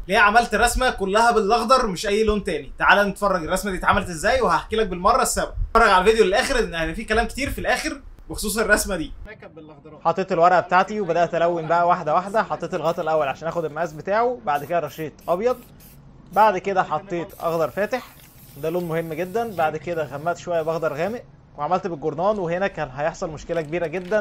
ليه عملت رسمه كلها بالاخضر مش اي لون تاني تعال نتفرج الرسمه دي اتعملت ازاي وهحكي لك بالمره السبب اتفرج على الفيديو للاخر ان هيبقى في كلام كتير في الاخر بخصوص الرسمه دي حطيت الورقه بتاعتي وبدات الون بقى واحده واحده حطيت الغطا الاول عشان اخد المقاس بتاعه بعد كده رشيت ابيض بعد كده حطيت اخضر فاتح ده لون مهم جدا بعد كده غمقت شويه باخضر غامق وعملت بالجورنان وهنا كان هيحصل مشكله كبيره جدا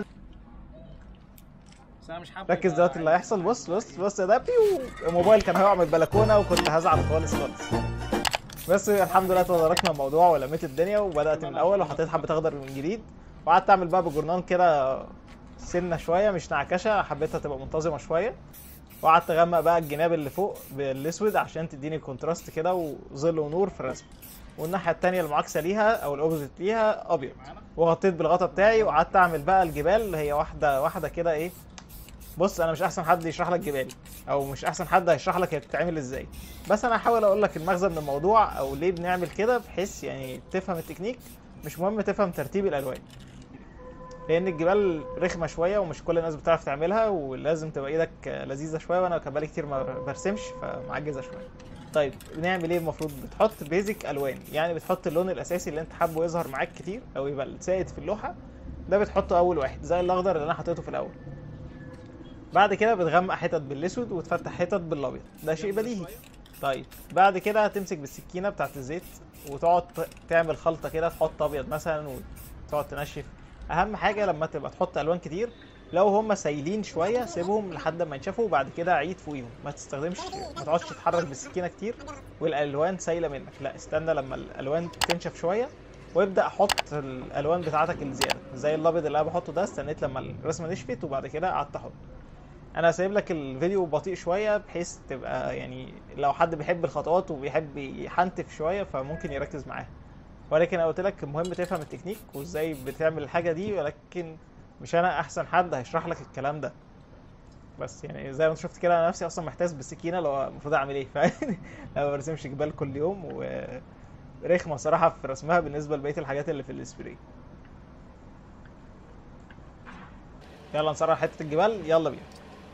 ركز دلوقتي اللي هيحصل بص بص بص ده بيو الموبايل كان هيقع من البلكونه وكنت هزعل خالص خالص بس الحمد لله تداركنا الموضوع ولميت الدنيا وبدات من الاول وحطيت حبه اخضر من جديد وقعدت اعمل بقى بالجورنان كده سنه شويه مش نعكشه حبيتها تبقى منتظمه شويه وقعدت اغمق بقى الجناب اللي فوق بالاسود عشان تديني كونتراست كده وظل ونور في الرسم والناحيه التانية المعاكسه ليها او الاوبوزيت ليها ابيض وغطيت بالغطا بتاعي وقعدت اعمل بقى الجبال اللي هي واحده واحده كده ايه بص انا مش احسن حد يشرح لك جبال او مش احسن حد هيشرح لك هي بتتعمل ازاي بس انا هحاول اقول لك المغزى من الموضوع او ليه بنعمل كده بحيث يعني تفهم التكنيك مش مهم تفهم ترتيب الالوان لان الجبال رخمه شويه ومش كل الناس بتعرف تعملها ولازم تبقى ايدك لذيذه شويه وانا كان بقالي كتير ما برسمش فمعجزه شويه طيب بنعمل ايه المفروض بتحط بيزك الوان يعني بتحط اللون الاساسي اللي انت حابه يظهر معاك كتير او يبقى سائد في اللوحه ده بتحطه اول واحد زي الاخضر اللي انا حطيته في الاول بعد كده بتغمق حتت بالاسود وتفتح حتت بالابيض ده شيء بديهي طيب بعد كده هتمسك بالسكينه بتاعت الزيت وتقعد تعمل خلطه كده تحط ابيض مثلا وتقعد تنشف اهم حاجه لما تبقى تحط الوان كتير لو هم سايلين شويه سيبهم لحد ما ينشفوا وبعد كده عيد فوقيهم ما تستخدمش ما تقعدش تتحرك بالسكينه كتير والالوان سايله منك لا استنى لما الالوان تنشف شويه وابدا حط الالوان بتاعتك الزياده زي الابيض اللي انا بحطه ده استنيت لما الرسمه نشفت وبعد كده قعدت احط انا سايب لك الفيديو بطيء شويه بحيث تبقى يعني لو حد بيحب الخطوات وبيحب يحنتف شويه فممكن يركز معاها ولكن انا قلت لك المهم تفهم التكنيك وازاي بتعمل الحاجه دي ولكن مش انا احسن حد هيشرح لك الكلام ده بس يعني زي ما انت شفت كده انا نفسي اصلا محتاس بالسكينه لو المفروض اعمل ايه ف ما برسمش جبال كل يوم ورخمه صراحه في رسمها بالنسبه لبقيه الحاجات اللي في السبراي يلا نسرع حته الجبال يلا بينا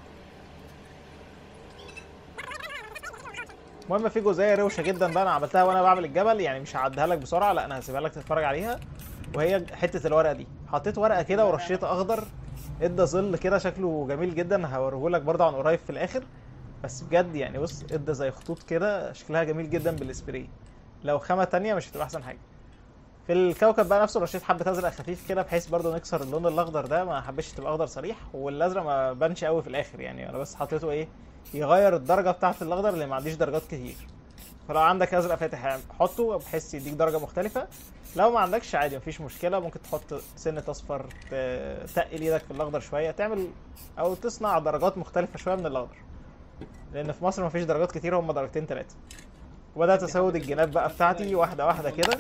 المهم في جزئيه روشه جدا بقى انا عملتها وانا بعمل الجبل يعني مش هعديها لك بسرعه لا انا هسيبها لك تتفرج عليها وهي حته الورقه دي حطيت ورقه كده ورشيت اخضر ادى ظل كده شكله جميل جدا هوريه لك برضه عن قريب في الاخر بس بجد يعني بص ادى زي خطوط كده شكلها جميل جدا بالسبراي لو خامه تانية مش هتبقى احسن حاجه في الكوكب بقى نفسه رشيت حبه ازرق خفيف كده بحيث برضه نكسر اللون الاخضر ده ما حبيتش تبقى اخضر صريح والازرق ما بانش قوي في الاخر يعني انا بس حطيته ايه يغير الدرجه بتاعه الاخضر اللي ما عنديش درجات كتير فلو عندك ازرق فاتح حطه بحيث يديك درجه مختلفه لو ما عندكش عادي مفيش مشكله ممكن تحط سنه اصفر تقل ايدك في الاخضر شويه تعمل او تصنع درجات مختلفه شويه من الاخضر لان في مصر مفيش درجات كتير هم درجتين ثلاثه وبدات اسود الجناب بقى بتاعتي واحده واحده كده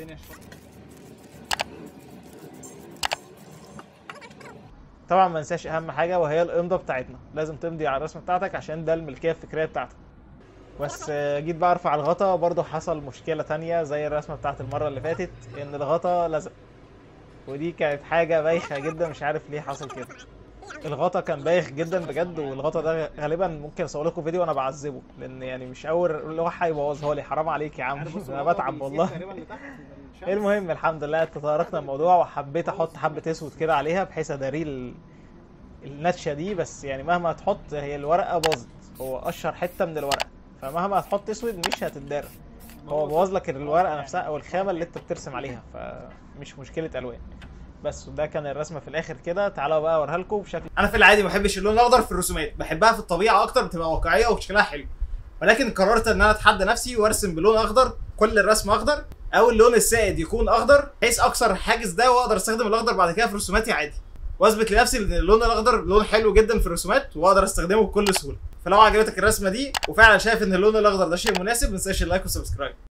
طبعا ما ننساش اهم حاجه وهي الامضه بتاعتنا لازم تمضي على الرسمه بتاعتك عشان ده الملكيه الفكريه بتاعتك بس جيت بقى ارفع الغطا برضه حصل مشكله تانية زي الرسمه بتاعت المره اللي فاتت ان الغطا لزق ودي كانت حاجه بايخه جدا مش عارف ليه حصل كده الغطا كان بايخ جدا بجد والغطا ده غالبا ممكن اصور لكم فيديو وانا بعذبه لان يعني مش اول لوحه يبوظها لي حرام عليك يا عم انا بتعب والله المهم الحمد لله تداركنا الموضوع وحبيت احط حبه اسود كده عليها بحيث اداري النتشه دي بس يعني مهما تحط هي الورقه باظت هو قشر حته من الورقه فمهما هتحط اسود مش هتتدارى هو بوظ لك الورقه نفسها او الخامه اللي انت بترسم عليها فمش مشكله الوان بس ده كان الرسمه في الاخر كده تعالوا بقى اوريها لكم بشكل انا في العادي ما بحبش اللون الاخضر في الرسومات بحبها في الطبيعه اكتر بتبقى واقعيه وشكلها حلو ولكن قررت ان انا اتحدى نفسي وارسم بلون اخضر كل الرسم اخضر او اللون السائد يكون اخضر بحيث اكسر الحاجز ده واقدر استخدم الاخضر بعد كده في رسوماتي عادي واثبت لنفسي ان اللون الاخضر لون حلو جدا في الرسومات واقدر استخدمه بكل سهوله فلو عجبتك الرسمه دي وفعلا شايف ان اللون الاخضر ده شيء مناسب ما تنساش اللايك والسبسكرايب